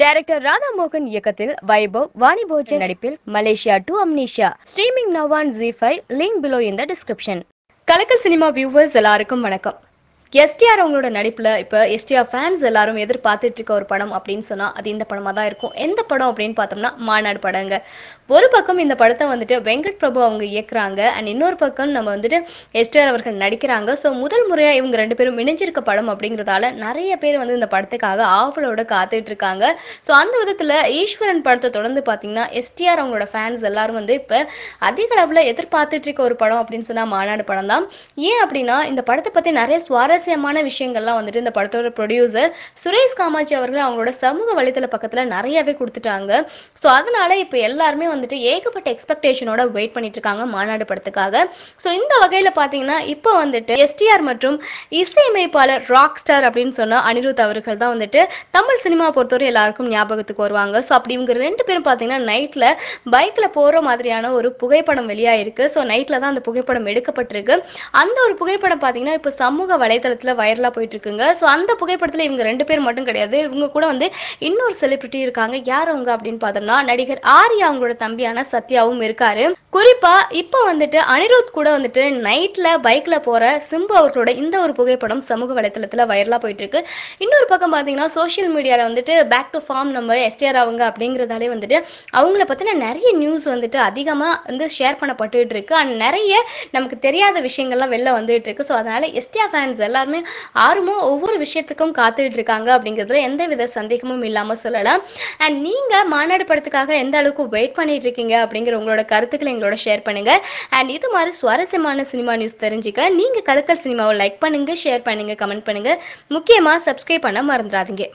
director Radha மோகன் இயக்கத்தில் வைபவ் வாணி போஜன் நடிப்பில் Malaysia to amnesia streaming now on Zee five link below in the description கலக்கல் cinema viewers எல்லாருக்கும் வணக்கம் எஸ்டிஆர் அவங்களோட நடிப்புல இப்ப எஸ்டிஆர் ஃபேன்ஸ் எல்லாரும் எதிர்பார்த்துட்டு இருக்க ஒரு படம் அப்படின்னு சொன்னா அது இந்த படமா தான் இருக்கும் எந்த படம் அப்படின்னு பார்த்தோம்னா மாநாடு படங்க ஒரு பக்கம் இந்த படத்தை வந்துட்டு வெங்கட் பிரபு அவங்க இயக்குறாங்க அண்ட் இன்னொரு பக்கம் நம்ம வந்துட்டு எஸ்டிஆர் அவர்கள் நடிக்கிறாங்க ஸோ முதல் முறையா இவங்க ரெண்டு பேரும் இணைஞ்சிருக்க படம் அப்படிங்கிறதால நிறைய பேர் வந்து இந்த படத்துக்காக ஆவலோட காத்துட்டு இருக்காங்க ஸோ அந்த விதத்துல ஈஸ்வரன் படத்தை தொடர்ந்து பார்த்தீங்கன்னா எஸ்டிஆர் அவங்களோட ஃபேன்ஸ் எல்லாரும் வந்து இப்போ அதிக அளவில் எதிர்பார்த்துட்டு இருக்க ஒரு படம் அப்படின்னு சொன்னா மாநாடு படம் தான் ஏன் அப்படின்னா இந்த படத்தை பத்தி நிறைய சுவாரஸ்யமான விஷயங்கள்லாம் வந்துட்டு இந்த படத்தோட ப்ரொடியூசர் சுரேஷ் காமாட்சி அவர்கள் அவங்களோட சமூக வலைத்தள பக்கத்துல நிறையவே கொடுத்துட்டாங்க ஸோ அதனால இப்போ எல்லாருமே வந்துட்டு ஏகப்பட்ட எக்ஸ்பெக்டேஷனோட வெயிட் பண்ணிட்டு இருக்காங்க மாநாடு படத்துக்காக ஸோ இந்த வகையில பாத்தீங்கன்னா இப்போ வந்துட்டு எஸ்டிஆர் மற்றும் இசையமைப்பாளர் ராக் ஸ்டார் அப்படின்னு சொன்ன அனிருத் அவர்கள் தான் வந்துட்டு தமிழ் சினிமா பொறுத்தவரை எல்லாருக்கும் ஞாபகத்துக்கு வருவாங்க ஸோ அப்படி இவங்க ரெண்டு பேரும் பார்த்தீங்கன்னா நைட்ல பைக்ல போற மாதிரியான ஒரு புகைப்படம் வெளியாயிருக்கு ஸோ நைட்ல தான் அந்த புகைப்படம் எடுக்கப்பட்டிருக்கு அந்த ஒரு புகைப்படம் பார்த்தீங்கன்னா இப்போ சமூக வலைதளத்தில் வைரலாக போயிட்டு இருக்குங்க ஸோ அந்த புகைப்படத்தில் இவங்க ரெண்டு பேர் மட்டும் கிடையாது இவங்க கூட வந்து இன்னொரு செலிபிரிட்டி இருக்காங்க யார் அவங்க அப்படின்னு பார்த்தோம்னா நடிகர் ஆர்யா அவங்களோட தம்பியான சத்யாவும் இருக்காரு குறிப்பா இப்போ வந்துட்டு அனிருத் கூட வந்துட்டு நைட்ல பைக்ல போற சிம்பு அவர்களோட இந்த ஒரு புகைப்படம் சமூக வலைதளத்தில் வைரலாக போயிட்டு இருக்கு இன்னொரு பக்கம் பார்த்தீங்கன்னா சோஷியல் மீடியாவில் வந்துட்டு பேக் டு ஃபார்ம் நம்ம எஸ்டிஆர் அவங்க அப்படிங்கிறதாலே வந்துட்டு அவங்கள பற்றின நிறைய நியூஸ் வந்துட்டு அதிகமாக வந்து ஷேர் பண்ணப்பட்டுட்டு இருக்கு அண்ட் நிறைய நமக்கு தெரியாத விஷயங்கள்லாம் வெளில வந்துட்டு இருக்கு ஸோ அதனால எஸ்டிஆர் ஃபேன்ஸ் எல்லாருமே ஆர்வமும் ஒவ்வொரு விஷயத்துக்கும் காத்துட்டு இருக்காங்க அப்படிங்கிறதுல எந்த வித சந்தேகமும் இல்லாமல் சொல்லலாம் அண்ட் நீங்கள் மாநாடு படத்துக்காக எந்த அளவுக்கு வெயிட் பண்ணிட்டு இருக்கீங்க அப்படிங்கிற உங்களோட கருத்துக்களை எங்களோட ஷேர் பண்ணுங்க அண்ட் இது மாதிரி சுவாரஸ்யமான சினிமா நியூஸ் தெரிஞ்சுக்க நீங்கள் கலக்கல் சினிமாவை லைக் பண்ணுங்க ஷேர் பண்ணுங்க கமெண்ட் பண்ணுங்க முக்கியமாக சப்ஸ்கிரைப் பண்ண மறந்துடாதீங்க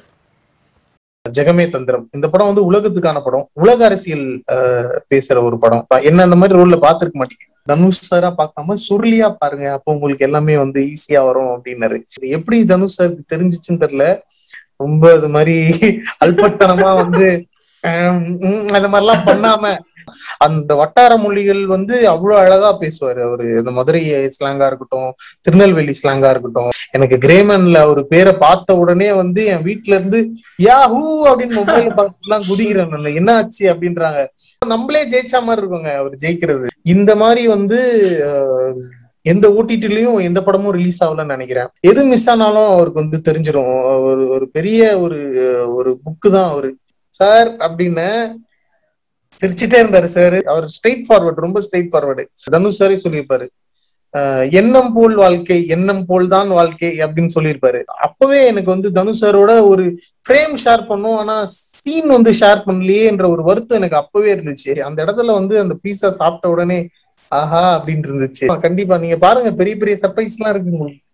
ஜெகமே தந்திரம் இந்த படம் வந்து உலகத்துக்கான படம் உலக அரசியல் அஹ், பேசுற ஒரு படம் என்ன அந்த மாதிரி ரோல்ல பாத்துருக்க மாட்டீங்க தனுஷ் சாரா பார்க்காம சுருளியா பாருங்க அப்போ உங்களுக்கு எல்லாமே வந்து ஈஸியா வரும் அப்படின்னாரு இது எப்படி தனுஷ் சாருக்கு தெரிஞ்சிச்சுன்னு தெரியல ரொம்ப இது மாதிரி அல்பத்தனமா வந்து ஆம், ம், அந்த மாதிரிலாம் பண்ணாம அந்த வட்டார மொழிகள் வந்து அவ்வளவு அழகா பேசுவாரு அவரு இந்த மதுரை ஸ்லாங்கா இருக்கட்டும் திருநெல்வேலி ஸ்லாங்கா இருக்கட்டும் எனக்கு கிரேமன்ல ஒரு பேரை பார்த்த உடனே வந்து என் வீட்ல இருந்து யா ஹூ அப்படின்னு மொபைல் பார்த்துலாம் குதிக்கிறேன் நான் என்ன ஆச்சு அப்படின்றாங்க நம்மளே ஜெயிச்ச மாதிரி இருக்குங்க அவர் ஜெயிக்கிறது இந்த மாதிரி வந்து அஹ், எந்த ஓடிடிலையும் எந்த படமும் ரிலீஸ் ஆகலன்னு நினைக்கிறேன் எது மிஸ் ஆனாலும் அவருக்கு வந்து தெரிஞ்சிடும் ஒரு ஒரு பெரிய ஒரு ஒரு புக்கு தான் அவரு சார் அப்படின்னு சிரிச்சுட்டே இருந்தாரு சார் அவர் ஸ்ட்ரெயிட் ஃபார்வர்ட் ரொம்ப ஸ்ட்ரெயிட் ஃபார்வர்டு தனுஷ் சாரே சொல்லியிருப்பாரு அஹ் எண்ணம் போல் வாழ்க்கை எண்ணம் போல் தான் வாழ்க்கை அப்படின்னு சொல்லியிருப்பாரு அப்பவே எனக்கு வந்து தனுஷ் சாரோட ஒரு ஃப்ரேம் ஷேர் பண்ணும் ஆனா சீன் வந்து ஷேர் பண்ணலையேன்ற ஒரு வருத்தம் எனக்கு அப்பவே இருந்துச்சு அந்த இடத்துல வந்து அந்த பீஸா சாப்பிட்ட உடனே ஆஹா அப்படின்னு இருந்துச்சு கண்டிப்பா நீங்க பாருங்க பெரிய பெரிய சர்ப்ரைஸ் எல்லாம் இருக்கு உங்களுக்கு